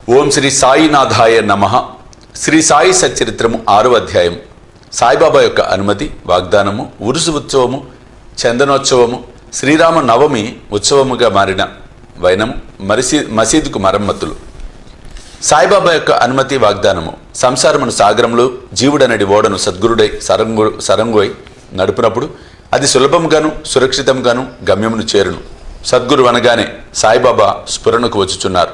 ఓం శ్రీ సాయినాథాయ నమ శ్రీ సాయి సచ్చరిత్రము ఆరో అధ్యాయం సాయిబాబా యొక్క అనుమతి వాగ్దానము ఉరుసు ఉత్సవము చందనోత్సవము శ్రీరామ నవమి ఉత్సవముగా మారిన వైనం మరిసి మసీదుకు మరమ్మతులు సాయిబాబా యొక్క అనుమతి వాగ్దానము సంసారమును సాగరంలో జీవుడనడి ఓడను సద్గురుడై సరంగు సరంగోయ్ నడుపునప్పుడు అది సులభంగాను సురక్షితంగాను గమ్యమును చేరును సద్గురు అనగానే సాయిబాబా స్ఫురణకు వచ్చుచున్నారు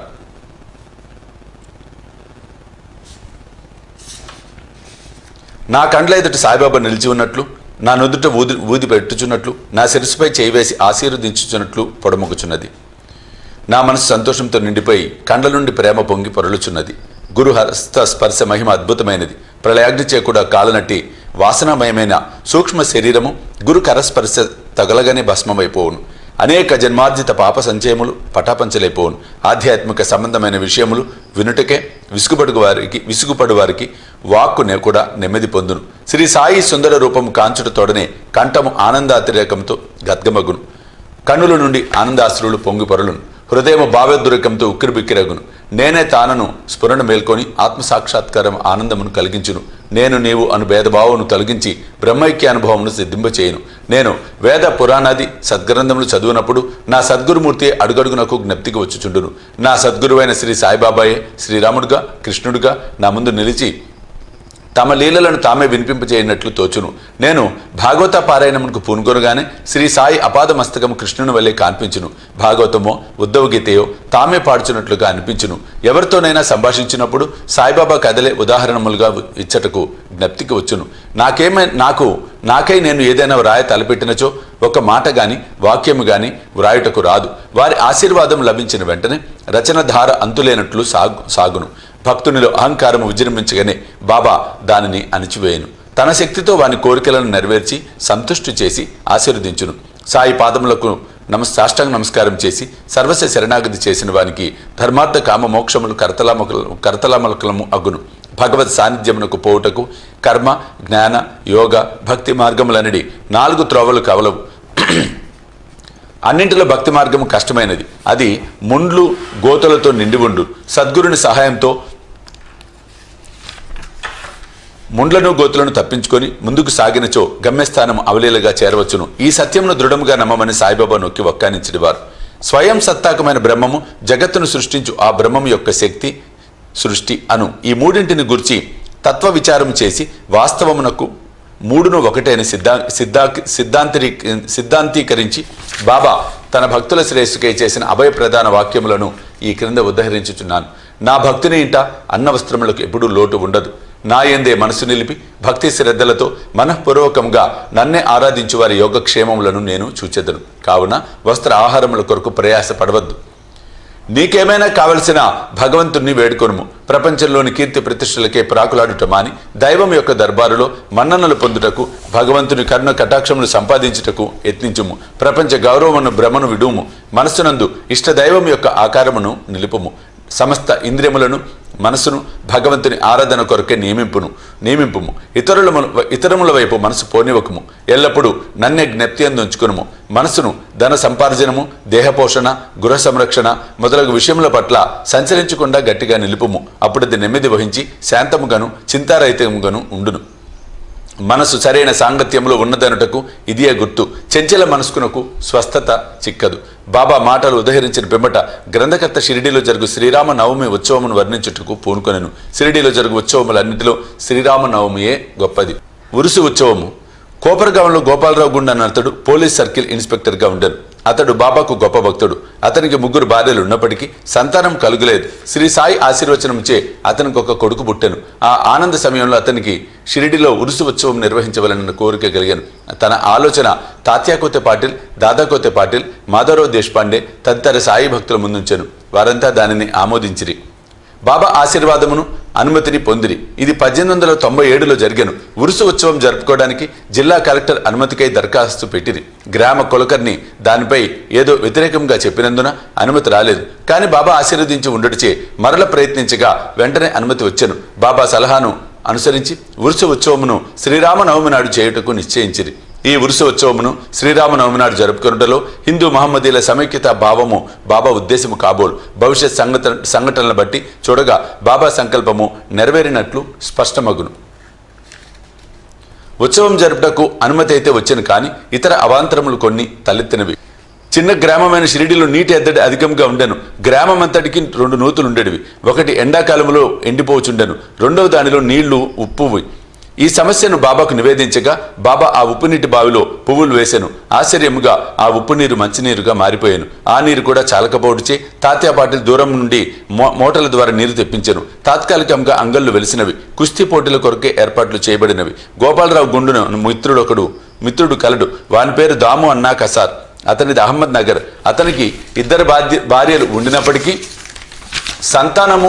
నా కండ్ల ఎదుట సాయిబాబా నిలిచి ఉన్నట్లు నా నుదుట ఊది ఊది పెట్టుచున్నట్లు నా శిరస్సుపై చేయి వేసి ఆశీర్వదించుచున్నట్లు పొడమొక్కుచున్నది నా మనసు సంతోషంతో నిండిపోయి కండ్ల నుండి ప్రేమ పొంగి పొరలుచున్నది గురు హస్త స్పర్శ మహిమ అద్భుతమైనది ప్రళయాగ్నిచే కూడా కాలనట్టి వాసనామయమైన సూక్ష్మ శరీరము గురు కరస్పర్శ తగలగానే భస్మమైపోవును అనేక జన్మార్జిత పాప సంచయములు పటాపంచలైపోవును ఆధ్యాత్మిక సంబంధమైన విషయములు వినుటకే విసుగుపడు వారికి విసుగుపడు వారికి వాక్కునే కూడా నెమ్మది పొందును శ్రీ సాయి సుందర రూపము కాంచుట తోడనే కంఠము ఆనందాతిరేకంతో గద్గమగును కన్నుల నుండి ఆనందాశ్రులు పొంగి పొరలును హృదయము భావోద్రేకంతో ఉక్కిరిబిక్కిరగును నేనే తానను స్ఫురణ మేల్కొని ఆత్మసాక్షాత్కారం ఆనందమును కలిగించును నేను నీవు అను భేదభావమును తొలగించి బ్రహ్మైక్య అనుభవమును సిద్ధింపచేయును నేను వేద పురాణాది సద్గ్రంథములు చదివినప్పుడు నా సద్గురుమూర్తి అడుగడుగునకు జ్ఞప్తికి వచ్చుచుండును నా సద్గురువైన శ్రీ సాయిబాబాయే శ్రీరాముడుగా కృష్ణుడుగా నా ముందు నిలిచి తమ లీలలను తామే వినిపింపజేయనట్లు తోచును నేను భాగవత పారాయణమునకు పూనుకొనగానే శ్రీ సాయి అపాద మస్తకము కృష్ణుని వల్లే కాన్పించును భాగవతమో ఉద్ధవ గీతయో తామే పాడుచున్నట్లుగా అనిపించును ఎవరితోనైనా సంభాషించినప్పుడు సాయిబాబా కథలే ఉదాహరణములుగా ఇచ్చటకు జ్ఞప్తికి వచ్చును నాకేమై నాకు నాకై నేను ఏదైనా వ్రాయ తలపెట్టినచో ఒక మాట గాని వాక్యము గాని వ్రాయుటకు రాదు వారి ఆశీర్వాదం లభించిన వెంటనే రచనధార అంతులేనట్లు సాగు సాగును భక్తునిలో అహంకారము విజృంభించగానే బాబా దానిని అణిచివేయను తన శక్తితో వాని కోరికలను నెరవేర్చి సంతుష్టి చేసి ఆశీర్వదించును సాయి పాదములకు నమస్ సాష్టాంగ నమస్కారం చేసి సర్వస్వ శరణాగతి చేసిన వానికి ధర్మార్థ కామ మోక్షములు కరతలామకుల కరతలామలకలము అగును భగవత్ సాన్నిధ్యమునకు పోవుటకు కర్మ జ్ఞాన యోగ భక్తి మార్గములనడి నాలుగు త్రోవలు కవలవు అన్నింటిలో భక్తి మార్గము కష్టమైనది అది ముండ్లు గోతులతో నిండి ఉండు సద్గురుని సహాయంతో ముండ్లను గోతులను తప్పించుకొని ముందుకు సాగినచో గమ్యస్థానం అవలీలగా చేరవచ్చును ఈ సత్యమును దృఢముగా నమ్మమని సాయిబాబా నొక్కి వక్కానించినవారు స్వయం సత్తాకమైన బ్రహ్మము జగత్తును సృష్టించు ఆ బ్రహ్మము యొక్క శక్తి సృష్టి అను ఈ మూడింటిని గురించి తత్వ విచారం చేసి వాస్తవమునకు మూడును ఒకటే అని సిద్ధా సిద్ధా సిద్ధాంతరీ సిద్ధాంతీకరించి బాబా తన భక్తుల శ్రేయస్సుకై చేసిన అభయ ప్రధాన వాక్యములను ఈ క్రింద ఉద్ధరించుచున్నాను నా భక్తుని ఇంట అన్న వస్త్రములకు ఎప్పుడూ లోటు ఉండదు నా ఎందే మనసు నిలిపి భక్తి శ్రద్ధలతో మనఃపూర్వకంగా నన్నే ఆరాధించు వారి యోగక్షేమములను నేను చూచెదను కావున వస్త్ర ఆహారముల కొరకు ప్రయాస పడవద్దు నీకేమైనా కావలసిన భగవంతుణ్ణి వేడుకొనుము ప్రపంచంలోని కీర్తి ప్రతిష్టలకే ప్రాకులాడుట మాని దైవం యొక్క దర్బారులో మన్ననలు పొందుటకు భగవంతుని కర్ణ కటాక్షమును సంపాదించుటకు యత్నించుము ప్రపంచ గౌరవమును భ్రమను విడుము మనస్సునందు ఇష్ట దైవం యొక్క ఆకారమును నిలుపుము సమస్త ఇంద్రియములను మనసును భగవంతుని ఆరాధన కొరకే నియమింపును నియమింపుము ఇతరుల ఇతరముల వైపు మనసు పోనివ్వకము ఎల్లప్పుడూ నన్నే జ్ఞప్తి ఉంచుకునుము మనసును ధన సంపార్జనము దేహపోషణ గృహ సంరక్షణ మొదలగు విషయముల పట్ల సంచరించకుండా గట్టిగా నిలుపుము అప్పుడు అది నెమ్మది వహించి శాంతముగాను చింతారహితముగాను ఉండును మనసు సరైన సాంగత్యంలో ఉన్నదనుటకు ఇదియే గుర్తు చెంచల మనస్కునకు స్వస్థత చిక్కదు బాబా మాటలు ఉదహరించిన పిమ్మట గ్రంథకర్త షిరిడిలో జరుగు శ్రీరామ నవమి ఉత్సవమును వర్ణించుటకు పూనుకొనెను షిరిడిలో జరుగు ఉత్సవములన్నిటిలో శ్రీరామ నవమియే గొప్పది ఉరుసు ఉత్సవము కోపరగాంలో గోపాలరావు గుండా అతడు పోలీస్ సర్కిల్ ఇన్స్పెక్టర్గా ఉండను అతడు బాబాకు గొప్ప భక్తుడు అతనికి ముగ్గురు భార్యలు ఉన్నప్పటికీ సంతానం కలుగులేదు శ్రీ సాయి ఆశీర్వచనం చే అతనికి ఒక కొడుకు పుట్టెను ఆ ఆనంద సమయంలో అతనికి షిరిడిలో ఉరుసు ఉత్సవం నిర్వహించవలనన్న కోరిక కలిగాను తన ఆలోచన తాత్యాకోతే పాటిల్ దాదాకోతే పాటిల్ మాధవరావు దేశపాండే తదితర సాయి భక్తుల ముందుంచెను వారంతా దానిని ఆమోదించిరి బాబా ఆశీర్వాదమును అనుమతిని పొందిరి ఇది పద్దెనిమిది వందల తొంభై ఏడులో జరిగాను ఉరుసు ఉత్సవం జరుపుకోవడానికి జిల్లా కలెక్టర్ అనుమతికై దరఖాస్తు పెట్టిరి గ్రామ కొలకర్ని దానిపై ఏదో వ్యతిరేకంగా చెప్పినందున అనుమతి రాలేదు కానీ బాబా ఆశీర్వదించి ఉండటిచే మరల ప్రయత్నించగా వెంటనే అనుమతి వచ్చాను బాబా సలహాను అనుసరించి ఉరుసు ఉత్సవమును శ్రీరామనవమి నాడు చేయుటకు నిశ్చయించిరి ఈ ఉరుసు ఉత్సవమును శ్రీరామనవమి నాడు జరుపుకున్నటలో హిందూ మహమ్మదీల సమైక్యత భావము బాబా ఉద్దేశము కాబోలు భవిష్యత్ సంఘటన సంఘటనలను బట్టి చూడగా బాబా సంకల్పము నెరవేరినట్లు స్పష్టమగును ఉత్సవం జరుపుటకు అనుమతి అయితే వచ్చిన కానీ ఇతర అవాంతరములు కొన్ని తలెత్తినవి చిన్న గ్రామమైన షిరిడిలో నీటి ఎద్దడి అధికంగా ఉండెను గ్రామం అంతటికి రెండు నూతులు ఉండేవి ఒకటి ఎండాకాలంలో ఎండిపోచుండెను రెండవ దానిలో నీళ్లు ఉప్పువి ఈ సమస్యను బాబాకు నివేదించగా బాబా ఆ ఉప్పు నీటి బావిలో పువ్వులు వేశాను ఆశ్చర్యముగా ఆ ఉప్పు నీరు మంచినీరుగా మారిపోయాను ఆ నీరు కూడా చాలకపోవడిచే తాత్యా పాటిల్ దూరం నుండి మో మోటార్ల ద్వారా నీరు తెప్పించాను తాత్కాలికంగా అంగళ్ళు వెలిసినవి కుస్తీ పోటీల కొరకే ఏర్పాట్లు చేయబడినవి గోపాలరావు గుండును మిత్రుడు ఒకడు మిత్రుడు కలడు వాని పేరు దాము అన్నా కసార్ అతనిది అహ్మద్ నగర్ అతనికి ఇద్దరు బాధ్య భార్యలు ఉండినప్పటికీ సంతానము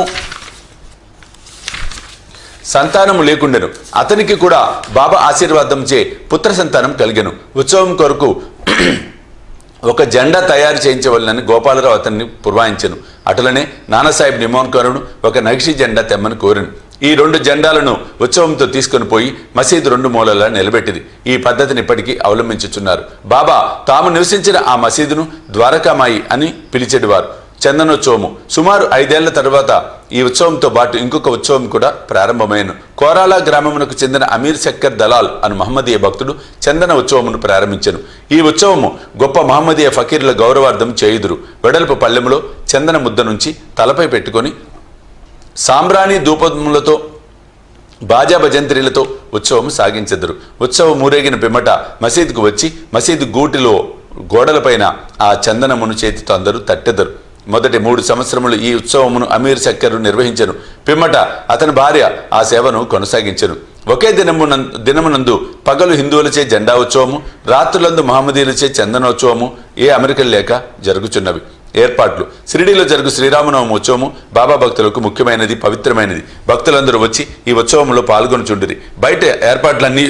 సంతానము లేకుండెను అతనికి కూడా బాబా ఆశీర్వాదం చే పుత్ర సంతానం కలిగెను ఉత్సవం కొరకు ఒక జెండా తయారు చేయించవలనని గోపాలరావు అతన్ని పురవాయించెను అటులనే నానాసాహెబ్ నిమోన్కరుడు ఒక నగిషి జెండా తెమ్మని కోరిను ఈ రెండు జెండాలను ఉత్సవంతో తీసుకొని పోయి మసీదు రెండు మూలలా నిలబెట్టింది ఈ పద్ధతిని ఇప్పటికీ అవలంబించుచున్నారు బాబా తాము నివసించిన ఆ మసీదును ద్వారకామాయి అని పిలిచేటివారు చందనోత్సవము సుమారు ఐదేళ్ల తర్వాత ఈ ఉత్సవంతో పాటు ఇంకొక ఉత్సవం కూడా ప్రారంభమైన కోరాలా గ్రామమునకు చెందిన అమీర్ శక్కర్ దలాల్ అను మహమ్మదీయ భక్తుడు చందన ఉత్సవమును ప్రారంభించెను ఈ ఉత్సవము గొప్ప మహమ్మదీయ ఫకీర్ల గౌరవార్థం చేయుదురు వెడల్పు పల్లెములో చందన ముద్ద నుంచి తలపై పెట్టుకొని సాంబ్రాణి ధూపములతో బాజా భజంత్రీలతో ఉత్సవం సాగించెదరు ఉత్సవం ఊరేగిన పిమ్మట మసీదుకు వచ్చి మసీదు గూటిలో గోడలపైన ఆ చందనమును చేతితో అందరూ తట్టెదరు మొదటి మూడు సంవత్సరములు ఈ ఉత్సవమును అమీర్ చక్కరు నిర్వహించను పిమ్మట అతని భార్య ఆ సేవను కొనసాగించెను ఒకే దినము దినమునందు పగలు హిందువులచే జెండా ఉత్సవము రాత్రులందు మహమ్మదీయులచే చందనోత్సవము ఏ అమెరికన్ లేక జరుగుచున్నవి ఏర్పాట్లు షిరిడీలో జరుగు శ్రీరామనవమి ఉత్సవము బాబా భక్తులకు ముఖ్యమైనది పవిత్రమైనది భక్తులందరూ వచ్చి ఈ ఉత్సవంలో పాల్గొనుచుండిరి బయట ఏర్పాట్లన్నీ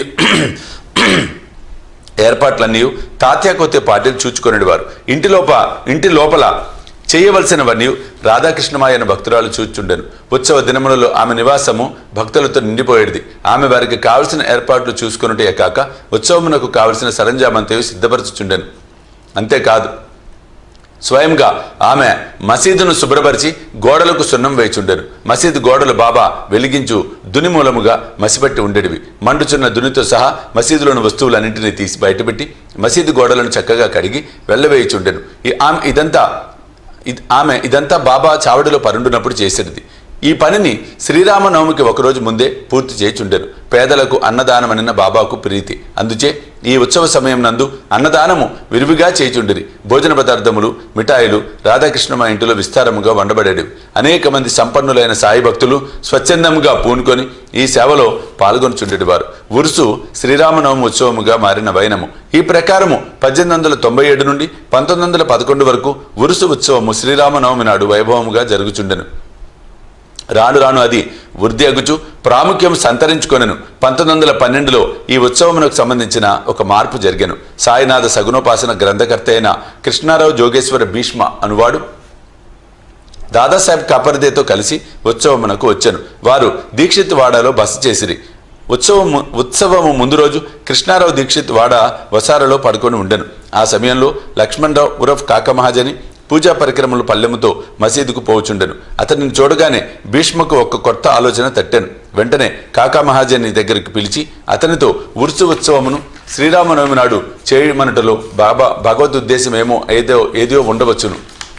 ఏర్పాట్లన్నీ తాత్యాకొత్తే పార్టీలు చూచుకొనేవారు ఇంటి లోప ఇంటి లోపల చేయవలసినవన్నీ రాధాకృష్ణమాయన భక్తురాలు చూచుండెను ఉత్సవ దినములలో ఆమె నివాసము భక్తులతో నిండిపోయేది ఆమె వారికి కావలసిన ఏర్పాట్లు చూసుకున్నటే కాక ఉత్సవమునకు కావలసిన సరంజామంతయు సిద్ధపరచుచుండెను అంతేకాదు స్వయంగా ఆమె మసీదును శుభ్రపరిచి గోడలకు సున్నం వేచుండెను మసీదు గోడలు బాబా వెలిగించు దుని మూలముగా మసిపట్టి ఉండేటివి మండుచున్న దునితో సహా మసీదులోని వస్తువులన్నింటినీ తీసి బయటపెట్టి మసీదు గోడలను చక్కగా కడిగి వెళ్ళవేయుచుండెను ఈ ఆమె ఇదంతా ఇద్- ఆమె ఇదంతా బాబా చావడిలో పరుండునప్పుడు చేసేది ఈ పనిని శ్రీరామనవమికి ఒకరోజు ముందే పూర్తి చేయుచుండెను పేదలకు అన్నదానమనిన బాబాకు ప్రీతి అందుచే ఈ ఉత్సవ సమయం నందు అన్నదానము విరివిగా చేయుచుండిరి భోజన పదార్థములు మిఠాయిలు రాధాకృష్ణమ ఇంటిలో విస్తారముగా వండబడేవి అనేక మంది సంపన్నులైన సాయి భక్తులు స్వచ్ఛందముగా పూనుకొని ఈ సేవలో పాల్గొనుచుండేటివారు ఉరుసు శ్రీరామనవమి ఉత్సవముగా మారిన వైనము ఈ ప్రకారము పద్దెనిమిది వందల తొంభై ఏడు నుండి పంతొమ్మిది వందల పదకొండు వరకు ఉరుసు ఉత్సవము శ్రీరామనవమి నాడు వైభవముగా జరుగుచుండెను రాను రాను అది వృద్ధి అగుచు ప్రాముఖ్యం సంతరించుకొనెను పంతొమ్మిది వందల పన్నెండులో ఈ ఉత్సవమునకు సంబంధించిన ఒక మార్పు జరిగెను సాయినాథ సగుణోపాసన గ్రంథకర్త అయిన కృష్ణారావు జోగేశ్వర భీష్మ అనువాడు దాదాసాహెబ్ కాపర్దేతో కలిసి ఉత్సవమునకు వచ్చాను వారు దీక్షిత్ వాడాలో బస చేసిరి ఉత్సవము ఉత్సవము ముందు రోజు కృష్ణారావు దీక్షిత్ వాడ వసారలో పడుకొని ఉండెను ఆ సమయంలో లక్ష్మణరావు ఉరఫ్ కాక మహాజని పూజా పరికరములు పల్లెముతో మసీదుకు పోవుచుండెను అతనిని చూడగానే భీష్మకు ఒక కొత్త ఆలోచన తట్టాను వెంటనే కాకా మహాజని దగ్గరికి పిలిచి అతనితో ఉరుసు ఉత్సవమును శ్రీరామనవమి నాడు చేయమనటలో బాబా భగవద్ ఏమో ఏదో ఏదో ఉండవచ్చును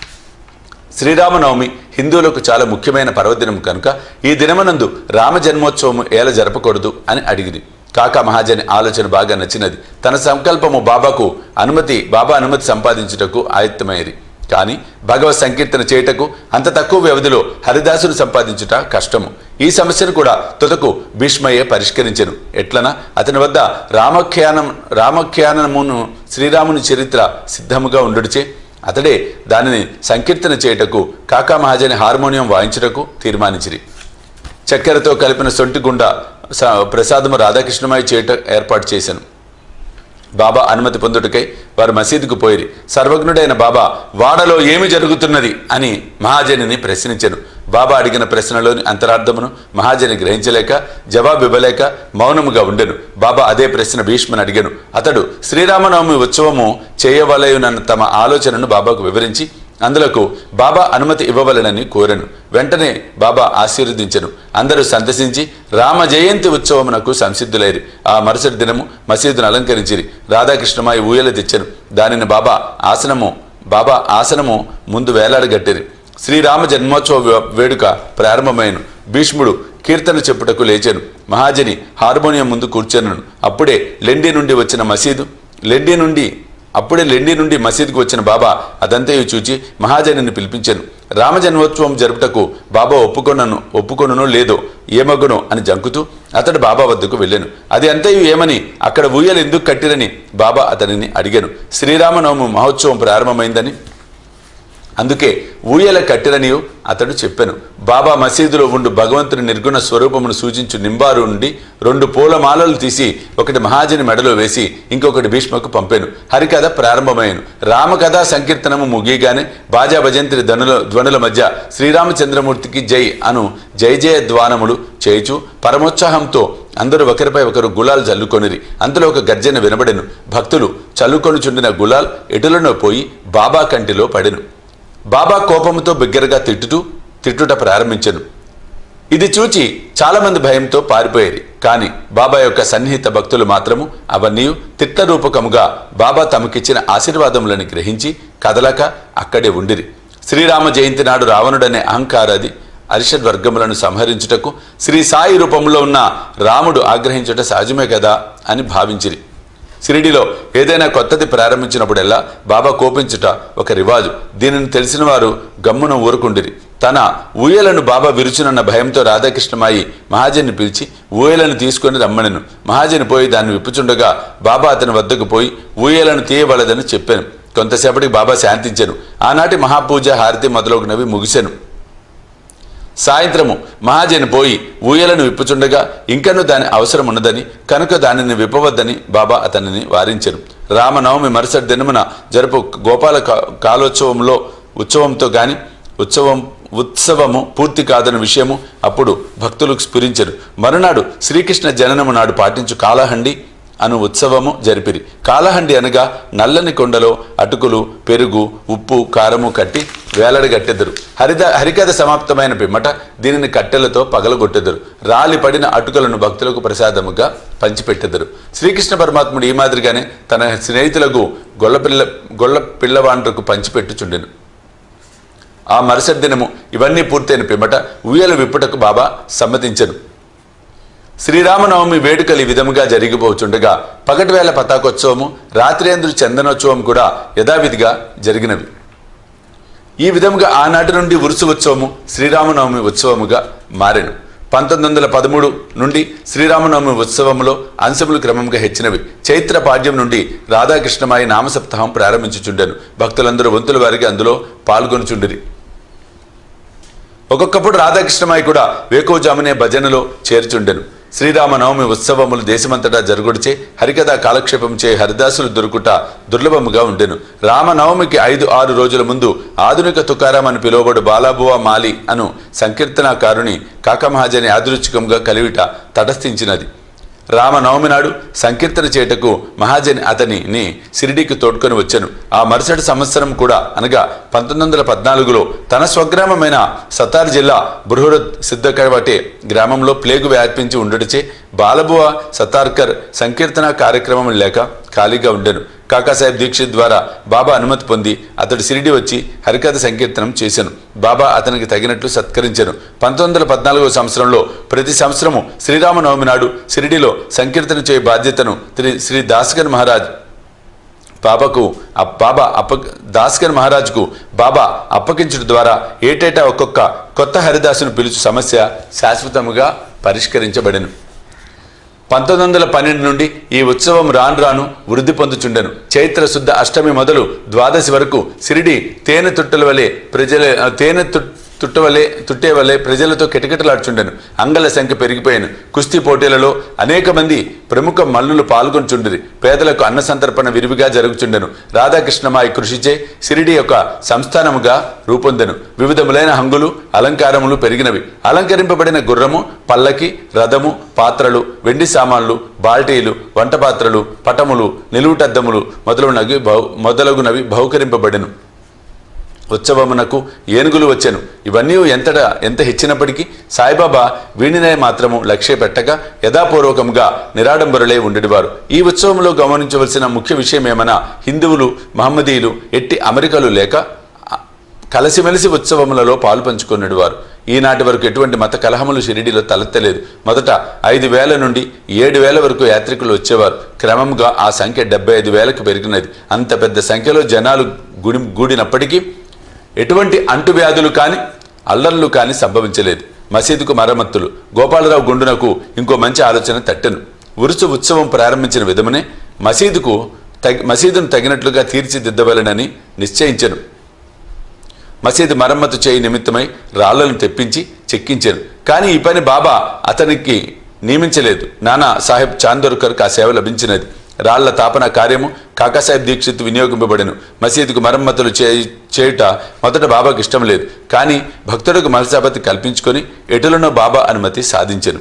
శ్రీరామనవమి హిందువులకు చాలా ముఖ్యమైన పర్వదినం కనుక ఈ దినమనందు రామ జన్మోత్సవము ఏల జరపకూడదు అని అడిగింది కాకా మహాజని ఆలోచన బాగా నచ్చినది తన సంకల్పము బాబాకు అనుమతి బాబా అనుమతి సంపాదించుటకు ఆయత్తమైంది కానీ భగవత్ సంకీర్తన చేయుటకు అంత తక్కువ వ్యవధిలో హరిదాసును సంపాదించుట కష్టము ఈ సమస్యను కూడా తుదకు భీష్మయ్యే పరిష్కరించెను ఎట్లన అతని వద్ద రామఖ్యానం రామఖ్యానమును శ్రీరాముని చరిత్ర సిద్ధముగా ఉండుడిచే అతడే దానిని సంకీర్తన చేయుటకు కాకా మహాజని హార్మోనియం వాయించుటకు తీర్మానించిరి చక్కెరతో కలిపిన సొంటి గుండ స- ప్రసాదము రాధాకృష్ణమై చేయట ఏర్పాటు చేశాను బాబా అనుమతి పొందుటకై వారు మసీదుకు పోయిరి సర్వజ్ఞుడైన బాబా వాడలో ఏమి జరుగుతున్నది అని మహాజనిని ప్రశ్నించెను బాబా అడిగిన ప్రశ్నలోని అంతరార్థమును మహాజని గ్రహించలేక జవాబు ఇవ్వలేక మౌనముగా ఉండెను బాబా అదే ప్రశ్న భీష్మని అడిగాను అతడు శ్రీరామనవమి ఉత్సవము చేయవలయునన్న తమ ఆలోచనను బాబాకు వివరించి అందులకు బాబా అనుమతి ఇవ్వవలెనని కోరెను వెంటనే బాబా ఆశీర్వదించెను అందరూ సంతసించి రామ జయంతి ఉత్సవమునకు సంసిద్ధులైరి ఆ మరుసటి దినము మసీదును అలంకరించిరి రాధాకృష్ణమాయి ఊయల తెచ్చెను దానిని బాబా ఆసనము బాబా ఆసనము ముందు వేలాడగట్టిరి శ్రీరామ జన్మోత్సవ వే- వేడుక ప్రారంభమైన భీష్ముడు కీర్తన చెప్పుటకు లేచాను మహాజని హార్మోనియం ముందు కూర్చొనను అప్పుడే లెండి నుండి వచ్చిన మసీదు లెండి నుండి అప్పుడే లెండి నుండి మసీదుకు వచ్చిన బాబా అదంతయు చూచి మహాజనిని పిలిపించాను రామజన్మోత్సవం జరుపుటకు బాబా ఒప్పుకొనను ఒప్పుకొనునో లేదో ఏమగునో అని జంకుతూ అతడు బాబా వద్దకు వెళ్ళాను అది అంతయు ఏమని అక్కడ ఊయలు ఎందుకు కట్టిరని బాబా అతనిని అడిగాను శ్రీరామనవమి మహోత్సవం ప్రారంభమైందని అందుకే ఊయల కట్టిరనియు అతడు చెప్పాను బాబా మసీదులో ఉండు భగవంతుని నిర్గుణ స్వరూపమును సూచించు నింబారు నుండి రెండు పూలమాలలు తీసి ఒకటి మహాజని మెడలో వేసి ఇంకొకటి భీష్మకు పంపాను హరికథ ప్రారంభమైను రామకథా సంకీర్తనము ముగియగానే బాజా భజంత్రి ధ్వనుల ధ్వనుల మధ్య శ్రీరామచంద్రమూర్తికి జై అను జయ జయ ద్వానములు చేయుచు పరమోత్సాహంతో అందరూ ఒకరిపై ఒకరు గులాల్ చల్లుకొనిరి అందులో ఒక గర్జన వినబడెను భక్తులు చల్లుకొనుచుండిన గులాల్ ఎటులనో పోయి బాబా కంటిలో పడెను బాబా కోపంతో బిగ్గరగా తిట్టుతూ తిట్టుట ప్రారంభించెను ఇది చూచి చాలామంది భయంతో పారిపోయేది కానీ బాబా యొక్క సన్నిహిత భక్తులు మాత్రము అవన్నీ తిట్ల రూపకముగా బాబా తమకిచ్చిన ఆశీర్వాదములను గ్రహించి కదలక అక్కడే ఉండిరి శ్రీరామ జయంతి నాడు రావణుడనే అహంకారాది అరిషడ్ వర్గములను సంహరించుటకు శ్రీ సాయి రూపంలో ఉన్న రాముడు ఆగ్రహించుట సహజమే కదా అని భావించిరి షిరిడిలో ఏదైనా కొత్తది ప్రారంభించినప్పుడెల్లా బాబా కోపించుట ఒక రివాజు దీనిని తెలిసిన వారు గమ్మున ఊరుకుండిరి తన ఊయలను బాబా విరుచునన్న భయంతో రాధాకృష్ణమాయి మహాజన్ని పిలిచి ఊయలను తీసుకొని రమ్మనెను మహాజని పోయి దాన్ని విప్పుచుండగా బాబా అతని వద్దకు పోయి ఊయలను తీయవలదని చెప్పాను కొంతసేపటికి బాబా శాంతించాను ఆనాటి మహాపూజ హారతి మొదలగునవి ముగిశాను సాయంత్రము మహాజని పోయి ఊయలను విప్పుచుండగా ఇంకను దాని అవసరం ఉన్నదని కనుక దానిని విప్పవద్దని బాబా అతనిని వారించెను రామనవమి మరుసటి దినమున జరుపు గోపాల కా- కాలోత్సవంలో ఉత్సవంతో గాని ఉత్సవం ఉత్సవము పూర్తి కాదన్న విషయము అప్పుడు భక్తులకు స్ఫురించరు మరునాడు శ్రీకృష్ణ జననము నాడు పాటించు కాలహండి అను ఉత్సవము జరిపిరి కాలహండి అనగా నల్లని కొండలో అటుకులు పెరుగు ఉప్పు కారము కట్టి వేలాడగట్టెదరు హరిద హరికథ సమాప్తమైన పిమ్మట దీనిని కట్టెలతో పగలగొట్టెదరు రాలి పడిన అటుకలను భక్తులకు ప్రసాదముగా పంచిపెట్టెదరు శ్రీకృష్ణ పరమాత్ముడు ఈ మాదిరిగానే తన స్నేహితులకు గొల్లపిల్ల గొల్ల పిల్లవాండ్రకు పంచిపెట్టుచుండెను ఆ మరుసటి దినము ఇవన్నీ పూర్తయిన పిమ్మట ఉయ్యల విప్పుటకు బాబా సమ్మతించను శ్రీరామనవమి వేడుకలు ఈ విధముగా జరిగిపోచుండగా పగటివేళ పతాకోత్సవము రాత్రేంద్రు చందనోత్సవం కూడా యథావిధిగా జరిగినవి ఈ విధముగా ఆనాటి నుండి ఉరుసు ఉత్సవము శ్రీరామనవమి ఉత్సవముగా మారెను పంతొమ్మిది వందల పదమూడు నుండి శ్రీరామనవమి ఉత్సవములో అంశములు క్రమంగా హెచ్చినవి చైత్ర పాడ్యం నుండి రాధాకృష్ణమాయి నామసప్తాహం ప్రారంభించుచుండెను భక్తులందరూ వంతుల వారికి అందులో పాల్గొనుచుండిరి ఒక్కొక్కప్పుడు రాధాకృష్ణమాయి కూడా వేకోజామునే భజనలో చేర్చుండెను శ్రీరామనవమి ఉత్సవములు దేశమంతటా జరుగుడిచే హరికథ కాలక్షేపం చే హరిదాసులు దొరుకుట దుర్లభముగా ఉండెను రామనవమికి ఐదు ఆరు రోజుల ముందు ఆధునిక తుకారాం అని పిలువబడు బాలాబువా మాలి అను సంకీర్తనాకారుని కాకమహాజని యాదృచ్ఛికంగా కలివిట తటస్థించినది రామనవమి నాడు సంకీర్తన చేటకు మహాజని అతనిని షిరిడీకి తోడ్కొని వచ్చాను ఆ మరుసటి సంవత్సరం కూడా అనగా పంతొమ్మిది వందల పద్నాలుగులో తన స్వగ్రామమైన సతార్ జిల్లా బృహరత్ సిద్ధకవటే గ్రామంలో ప్లేగు వ్యాపించి ఉండటచే బాలబువ సతార్కర్ సంకీర్తన కార్యక్రమం లేక ఖాళీగా ఉండెను కాకాసాహెబ్ దీక్షిత్ ద్వారా బాబా అనుమతి పొంది అతడు సిరిడి వచ్చి హరికథ సంకీర్తనం చేశాను బాబా అతనికి తగినట్లు సత్కరించాను పంతొమ్మిది వందల పద్నాలుగో సంవత్సరంలో ప్రతి సంవత్సరము శ్రీరామనవమి నాడు సిరిడిలో సంకీర్తన చేయ బాధ్యతను శ్రీ శ్రీ దాస్కర్ మహారాజ్ బాబాకు ఆ బాబా అప్ప దాస్కర్ మహారాజ్కు బాబా అప్పగించడం ద్వారా ఏటేటా ఒక్కొక్క కొత్త హరిదాసును పిలుచు సమస్య శాశ్వతముగా పరిష్కరించబడెను పంతొమ్మిది వందల పన్నెండు నుండి ఈ ఉత్సవం రాను రాను వృద్ధి పొందుచుండెను చైత్ర శుద్ధ అష్టమి మొదలు ద్వాదశి వరకు సిరిడి తేనె తుట్టల వలె ప్రజల తేనె తు తుట్టవలే తుట్టేవలే ప్రజలతో కిటకిటలాడుచుండెను అంగల సంఖ్య పెరిగిపోయాను కుస్తీ పోటీలలో అనేక మంది ప్రముఖ మల్లులు పాల్గొంచుండిరి పేదలకు అన్న సంతర్పణ విరివిగా జరుగుచుండెను రాధాకృష్ణమాయి కృషిచే సిరిడి యొక్క సంస్థానముగా రూపొందెను వివిధములైన హంగులు అలంకారములు పెరిగినవి అలంకరింపబడిన గుర్రము పల్లకి రథము పాత్రలు వెండి సామాన్లు బాల్టీలు వంట పాత్రలు పటములు నిలువుటద్దములు మొదలగునవి బహు మొదలగునవి బహుకరింపబడెను ఉత్సవమునకు ఏనుగులు వచ్చెను ఇవన్నీ ఎంతట ఎంత హెచ్చినప్పటికీ సాయిబాబా వీణినే మాత్రము లక్ష్య పెట్టక యథాపూర్వకంగా నిరాడంబరులే ఉండేవారు ఈ ఉత్సవంలో గమనించవలసిన ముఖ్య విషయం ఏమన్నా హిందువులు మహమ్మదీయులు ఎట్టి అమెరికలు లేక కలిసిమెలిసి ఉత్సవములలో పాలు పంచుకునేడు వారు ఈనాటి వరకు ఎటువంటి మత కలహములు షిరిడిలో తలెత్తలేదు మొదట ఐదు వేల నుండి ఏడు వేల వరకు యాత్రికులు వచ్చేవారు క్రమంగా ఆ సంఖ్య డెబ్బై ఐదు వేలకు పెరిగినది అంత పెద్ద సంఖ్యలో జనాలు గుడి గూడినప్పటికీ ఎటువంటి అంటువ్యాధులు కానీ అల్లర్లు కానీ సంభవించలేదు మసీదుకు మరమ్మతులు గోపాలరావు గుండునకు ఇంకో మంచి ఆలోచన తట్టెను ఉరుసు ఉత్సవం ప్రారంభించిన విధమునే మసీదుకు తగి మసీదును తగినట్లుగా తీర్చిదిద్దవలనని నిశ్చయించెను మసీదు మరమ్మతు చేయి నిమిత్తమై రాళ్లను తెప్పించి చెక్కించారు కానీ ఈ పని బాబా అతనికి నియమించలేదు నానా సాహెబ్ చాందోర్కర్కు ఆ సేవ లభించినది రాళ్ల తాపన కార్యము కాకాసాహెబ్ దీక్షిత్ వినియోగింపబడెను మసీదుకు మరమ్మతులు చే చేయుట మొదట బాబాకు ఇష్టం లేదు కానీ భక్తులకు మనసాపతి కల్పించుకొని ఎటులనో బాబా అనుమతి సాధించెను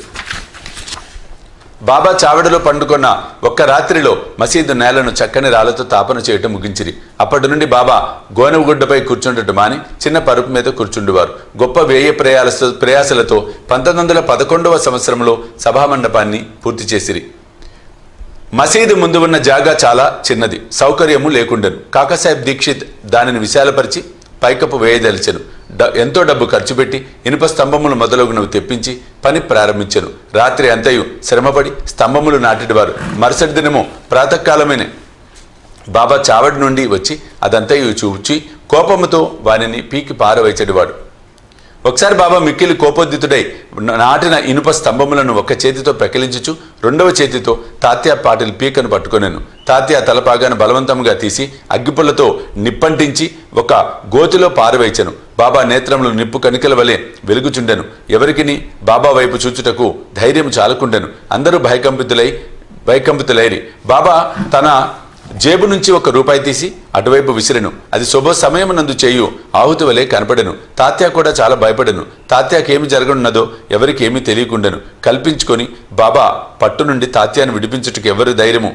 బాబా చావడిలో పండుకొన్న ఒక్క రాత్రిలో మసీదు నేలను చక్కని రాళ్లతో తాపన చేయటం ముగించిరి అప్పటి నుండి బాబా గోనెగుడ్డపై కూర్చుండటం మాని చిన్న పరుపు మీద కూర్చుండేవారు గొప్ప వ్యయ ప్రయాస ప్రయాసలతో పంతొమ్మిది వందల పదకొండవ సంవత్సరంలో సభామండపాన్ని పూర్తి చేసిరి మసీదు ముందు ఉన్న జాగా చాలా చిన్నది సౌకర్యము లేకుండెను కాకాసాహెబ్ దీక్షిత్ దానిని విశాలపరిచి పైకప్పు వేయదలిచెను డ- ఎంతో డబ్బు ఖర్చు పెట్టి ఇనుప స్తంభములు మొదలగునవి తెప్పించి పని ప్రారంభించెను రాత్రి అంతయు శ్రమపడి స్తంభములు నాటిడివారు మరుసటి దినము ప్రాతకాలమైన బాబా చావడి నుండి వచ్చి అదంతయు చూచి కోపముతో వానిని పీకి పారవేచడివాడు ఒకసారి బాబా మిక్కిలి కోపోద్దితుడై నాటిన ఇనుప స్తంభములను ఒక చేతితో పెకిలించుచు రెండవ చేతితో తాత్య పాటిల్ పీకను పట్టుకొనెను తాత్య తలపాగాను బలవంతంగా తీసి అగ్గిపుల్లతో నిప్పంటించి ఒక గోతిలో పారవేచెను బాబా నేత్రములు నిప్పు కణికల వలె వెలుగుచుండెను ఎవరికిని బాబా వైపు చూచుటకు ధైర్యం చాలకుండెను అందరూ భయకంపితులై భయకంపితులైరి బాబా తన జేబు నుంచి ఒక రూపాయి తీసి అటువైపు విసిరెను అది శుభ సమయమునందు చేయు ఆహుతి వలె కనపడెను తాత్య కూడా చాలా భయపడెను తాత్యాకేమి జరగనున్నదో ఎవరికి ఏమీ తెలియకుండెను కల్పించుకొని బాబా పట్టు నుండి తాత్యాను విడిపించుటకు ఎవరి ధైర్యము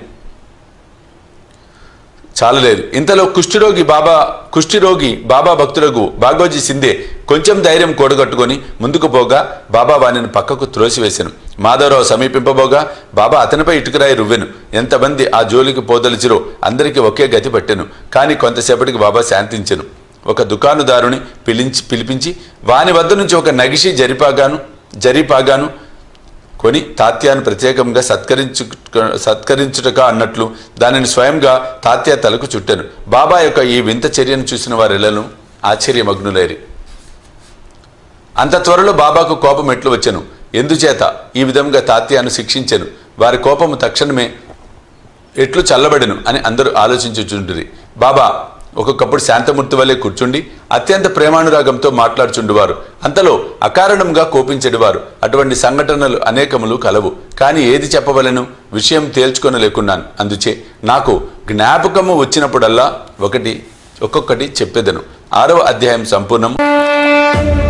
చాలలేదు ఇంతలో కుష్ఠరోగి బాబా కుష్ఠరోగి బాబా భక్తులకు బాగోజీ సిందే కొంచెం ధైర్యం కూడగట్టుకొని ముందుకు పోగా బాబా వానిని పక్కకు త్రోసివేశాను మాధవరావు సమీపింపబోగా బాబా అతనిపై ఇటుకరాయి రువ్వెను ఎంతమంది ఆ జోలికి పోదలిచిరో అందరికీ ఒకే గతి పట్టెను కానీ కొంతసేపటికి బాబా శాంతించెను ఒక దుకాణదారుని పిలించి పిలిపించి వాని వద్ద నుంచి ఒక నగిషి జరిపాగాను జరిపాగాను కొని తాత్యాను ప్రత్యేకంగా సత్కరించు సత్కరించుటక అన్నట్లు దానిని స్వయంగా తాత్య తలకు చుట్టాను బాబా యొక్క ఈ వింత చర్యను చూసిన వారెల్లను ఆశ్చర్యమగ్నులైరి అంత త్వరలో బాబాకు కోపం ఎట్లు వచ్చెను ఎందుచేత ఈ విధంగా తాత్యాను శిక్షించెను వారి కోపము తక్షణమే ఎట్లు చల్లబడెను అని అందరూ ఆలోచించుచుండిరి బాబా ఒక్కొక్కప్పుడు శాంతమూర్తి వలె కూర్చుండి అత్యంత ప్రేమానురాగంతో మాట్లాడుచుండువారు అంతలో అకారణంగా కోపించెడివారు అటువంటి సంఘటనలు అనేకములు కలవు కానీ ఏది చెప్పవలను విషయం తేల్చుకొనలేకున్నాను అందుచే నాకు జ్ఞాపకము వచ్చినప్పుడల్లా ఒకటి ఒక్కొక్కటి చెప్పేదను ఆరవ అధ్యాయం సంపూర్ణం